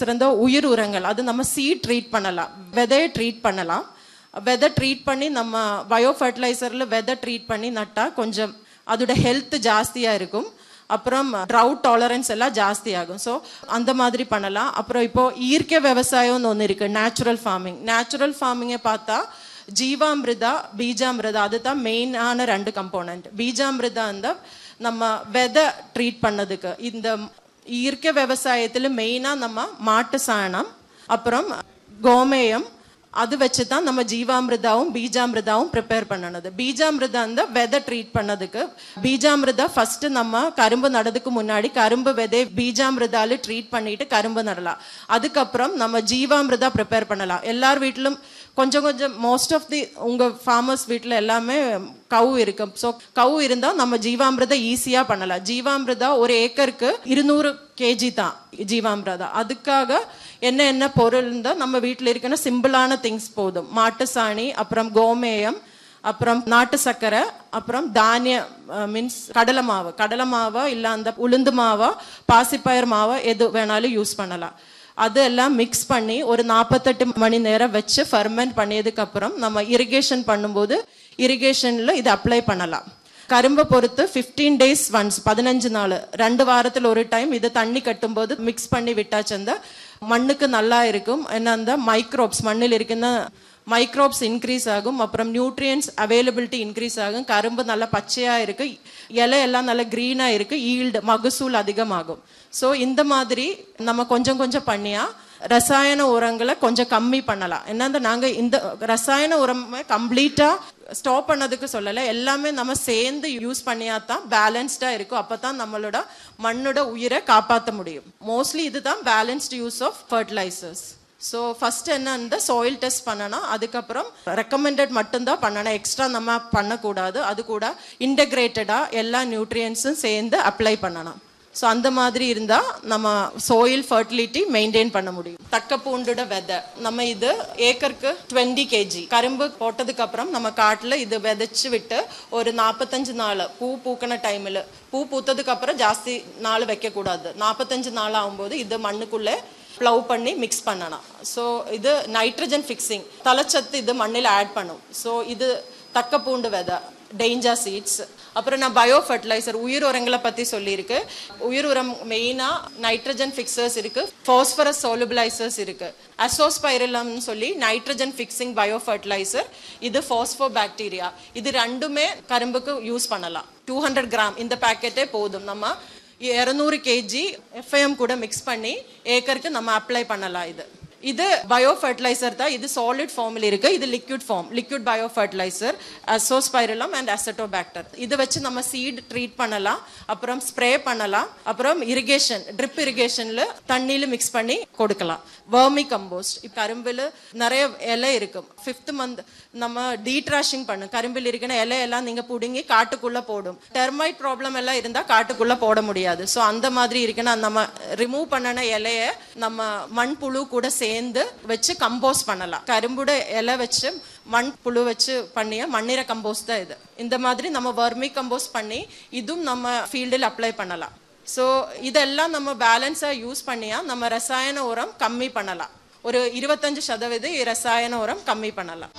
சிறந்த உயிர் உரங்கள் அது நம்ம சீட் ட்ரீட் பண்ணலாம் விதையை ட்ரீட் பண்ணலாம் விதை ட்ரீட் பண்ணி நம்ம பயோ ஃபர்டிலைசரில் விதை ட்ரீட் பண்ணி நட்டா கொஞ்சம் அதோட ஹெல்த் ஜாஸ்தியாக இருக்கும் அப்புறம் ட்ரவுட் டாலரன்ஸ் எல்லாம் ஜாஸ்தி ஆகும் ஸோ அந்த மாதிரி பண்ணலாம் அப்புறம் இப்போ இயற்கை விவசாயம்னு ஒன்று இருக்கு நேச்சுரல் ஃபார்மிங் நேச்சுரல் ஃபார்மிங்கை பார்த்தா ஜீவாமிருதா பீஜாமிருதா அதுதான் மெயினான ரெண்டு கம்போனன்ட் பீஜாமிருதா அந்த நம்ம விதை ட்ரீட் பண்ணதுக்கு இந்த இயற்கை விவசாயத்தில் மெயினாக நம்ம மாட்டு சாணம் அப்புறம் கோமேயம் அது வச்சு தான் நம்ம ஜீவாமிருதாவும் பீஜாமிருதாவும் ப்ரிப்பேர் பண்ணனது பீஜாமிருதா அந்த விதை ட்ரீட் பண்ணதுக்கு பீஜாமிருதா ஃபர்ஸ்ட் நம்ம கரும்பு நடதுக்கு முன்னாடி கரும்பு விதை பீஜாமிருதால ட்ரீட் பண்ணிட்டு கரும்பு நடலாம் அதுக்கப்புறம் நம்ம ஜீவாமிருதா ப்ரிப்பேர் பண்ணலாம் எல்லார் வீட்டிலும் கொஞ்சம் கொஞ்சம் மோஸ்ட் ஆஃப் தி உங்கள் ஃபார்மர்ஸ் வீட்டில் எல்லாமே கவு இருக்கும் ஸோ கவு இருந்தால் நம்ம ஜீவாமிரதா ஈஸியாக பண்ணலாம் ஜீவாமிரதா ஒரு ஏக்கருக்கு இருநூறு கேஜி தான் ஜீவாமிரதா அதுக்காக என்ன என்ன பொருள் இருந்தால் நம்ம வீட்டில் இருக்கிற சிம்பிளான திங்ஸ் போதும் மாட்டு சாணி அப்புறம் கோமேயம் அப்புறம் நாட்டு சர்க்கரை அப்புறம் தானிய மீன்ஸ் கடலை மாவு கடலை மாவா இல்லை அந்த உளுந்து மாவா பாசிப்பயிர் மாவா எது வேணாலும் யூஸ் பண்ணலாம் அதெல்லாம் மிக்ஸ் பண்ணி ஒரு நாற்பத்தெட்டு மணி நேரம் வச்சு ஃபர்மெண்ட் பண்ணியதுக்கு அப்புறம் நம்ம இரிகேஷன் பண்ணும்போது இரிகேஷனில் இது அப்ளை பண்ணலாம் கரும்பை பொறுத்து ஃபிஃப்டீன் டேஸ் ஒன்ஸ் பதினஞ்சு நாள் ரெண்டு வாரத்தில் ஒரு டைம் இது தண்ணி கட்டும்போது மிக்ஸ் பண்ணி விட்டாச்சு அந்த மண்ணுக்கு நல்லா இருக்கும் என்ன அந்த மைக்ரோப்ஸ் மண்ணில் இருக்கின்ற மைக்ரோப்ஸ் இன்க்ரீஸ் ஆகும் அப்புறம் நியூட்ரியன்ஸ் அவைலபிலிட்டி இன்க்ரீஸ் ஆகும் கரும்பு நல்லா பச்சையாக இருக்கு இலை எல்லாம் நல்லா க்ரீனாக இருக்கு ஈல்டு மகசூல் அதிகமாகும் ஸோ இந்த மாதிரி நம்ம கொஞ்சம் கொஞ்சம் பண்ணியா ரசாயன உரங்களை கொஞ்சம் கம்மி பண்ணலாம் என்னந்த நாங்கள் இந்த ரசாயன உரமே கம்ப்ளீட்டாக ஸ்டாப் பண்ணதுக்கு சொல்லலை எல்லாமே நம்ம சேர்ந்து யூஸ் பண்ணியா தான் பேலன்ஸ்டாக இருக்கும் அப்போ தான் நம்மளோட மண்ணோட உயிரை காப்பாற்ற முடியும் மோஸ்ட்லி இதுதான் balanced use of fertilisers so first என்ன இந்த சாயில் டெஸ்ட் பண்ணணும் அதுக்கப்புறம் ரெக்கமெண்டட் மட்டும்தான் பண்ணணும் எக்ஸ்ட்ரா நம்ம பண்ணக்கூடாது அது கூட இன்டகிரேட்டடாக எல்லா நியூட்ரியன்ஸும் சேர்ந்து அப்ளை பண்ணணும் ஸோ அந்த மாதிரி இருந்தால் நம்ம சோயில் ஃபர்டிலிட்டி மெயின்டைன் பண்ண முடியும் தக்க பூண்டோட விதை நம்ம இது ஏக்கருக்கு டுவெண்ட்டி கேஜி கரும்பு போட்டதுக்கு அப்புறம் நம்ம காட்டில் இது விதைச்சு விட்டு ஒரு நாற்பத்தஞ்சு நாள் பூ பூக்கின டைமில் பூ பூத்ததுக்கு அப்புறம் ஜாஸ்தி நாள் வைக்கக்கூடாது நாற்பத்தஞ்சு நாள் ஆகும்போது இது மண்ணுக்குள்ளே ப்ளவ் பண்ணி மிக்ஸ் பண்ணலாம் ஸோ இது நைட்ரஜன் ஃபிக்ஸிங் தலைச்சத்து இது மண்ணில் ஆட் பண்ணும் ஸோ இது தக்க பூண்டு விதை டேஞ்சா சீட்ஸ் அப்புறம் நான் பயோ ஃபர்டிலைசர் உயிர் உரங்களை பற்றி சொல்லியிருக்கு உயிர் உரம் மெயினாக நைட்ரஜன் ஃபிக்சர்ஸ் இருக்கு ஃபாஸ்பரஸ் சோலுபிளைசர்ஸ் இருக்கு அசோஸ்பைரலம்னு சொல்லி நைட்ரஜன் ஃபிக்ஸிங் பயோ ஃபர்டிலைசர் இது ஃபாஸ்போ பாக்டீரியா இது ரெண்டுமே கரும்புக்கு யூஸ் பண்ணலாம் டூ ஹண்ட்ரட் கிராம் இந்த பேக்கெட்டே போதும் நம்ம இரநூறு கேஜி எஃப்ஐஎம் கூட மிக்ஸ் பண்ணி ஏக்கருக்கு நம்ம அப்ளை பண்ணலாம் இது இது பயோ ஃபர்டிலைசர் தான் இது சாலிட் ஃபார்மில் இருக்கு இது liquid form liquid bio fertiliser azospirillum and azotobacter இதை வச்சு நம்ம சீட் ட்ரீட் பண்ணலாம் அப்புறம் ஸ்ப்ரே பண்ணலாம் அப்புறம் இரிகேஷன் ட்ரிப் இரிகேஷனில் தண்ணியில் மிக்ஸ் பண்ணி கொடுக்கலாம் வேர்மி கம்போஸ்ட் இப்போ கரும்பில் நிறைய இலை இருக்கும் ஃபிஃப்த் மந்த் நம்ம டீட்ராஷிங் பண்ணும் கரும்பில் இருக்கிற இலையெல்லாம் நீங்கள் பிடுங்கி காட்டுக்குள்ளே போடும் டெர்மைட் ப்ராப்ளம் எல்லாம் இருந்தால் காட்டுக்குள்ளே போட முடியாது ஸோ அந்த மாதிரி இருக்குன்னா நம்ம ரிமூவ் பண்ணின இலைய நம்ம மண் புழு கூட சேர்ந்து வச்சு கம்போஸ் பண்ணலாம் கரும்புட இலை வச்சு மண் புழு வச்சு பண்ணிய மண்ணிற கம்போஸ் தான் இது இந்த மாதிரி நம்ம வர்மி கம்போஸ் பண்ணி இதுவும் நம்ம ஃபீல்டில் அப்ளை பண்ணலாம் ஸோ இதெல்லாம் நம்ம பேலன்ஸாக யூஸ் பண்ணியா நம்ம ரசாயன உரம் கம்மி பண்ணலாம் ஒரு இருபத்தஞ்சு சதவீதம் ரசாயன உரம் கம்மி பண்ணலாம்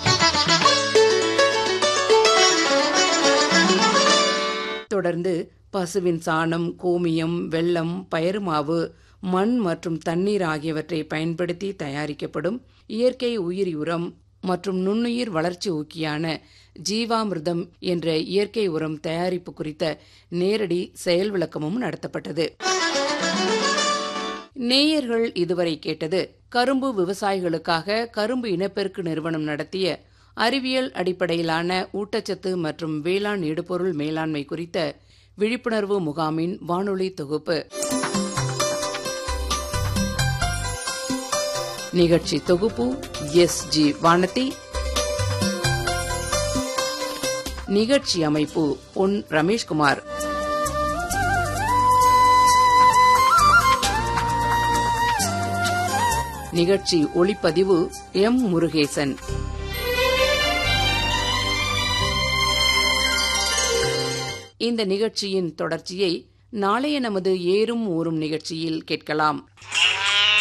தொடர்ந்து பசுவின் சாணம் கோமியம் வெல்லம் பயறு மாவு மண் மற்றும் தண்ணீர் ஆகியவற்றை பயன்படுத்தி தயாரிக்கப்படும் இயற்கை உயிரி உரம் மற்றும் நுண்ணுயிர் வளர்ச்சி ஊக்கியான ஜீவாமிர்தம் என்ற இயற்கை உரம் தயாரிப்பு குறித்த நேரடி செயல் விளக்கமும் நடத்தப்பட்டது நேயர்கள் இதுவரை கேட்டது கரும்பு விவசாயிகளுக்காக கரும்பு இனப்பெருக்கு நிறுவனம் நடத்திய அறிவியல் அடிப்படையிலான ஊட்டச்சத்து மற்றும் வேளாண் இடுபொருள் மேலாண்மை குறித்த விழிப்புணர்வு முகாமின் வானொலி தொகுப்பு நிகழ்ச்சி தொகுப்பு எஸ் ஜி வானதி நிகழ்ச்சி அமைப்பு பொன் ரமேஷ்குமார் நிகழ்ச்சி ஒளிப்பதிவு எம் முருகேசன் இந்த நிகழ்ச்சியின் தொடர்ச்சியை நாளைய நமது ஏறும் ஊறும் நிகழ்ச்சியில் கேட்கலாம்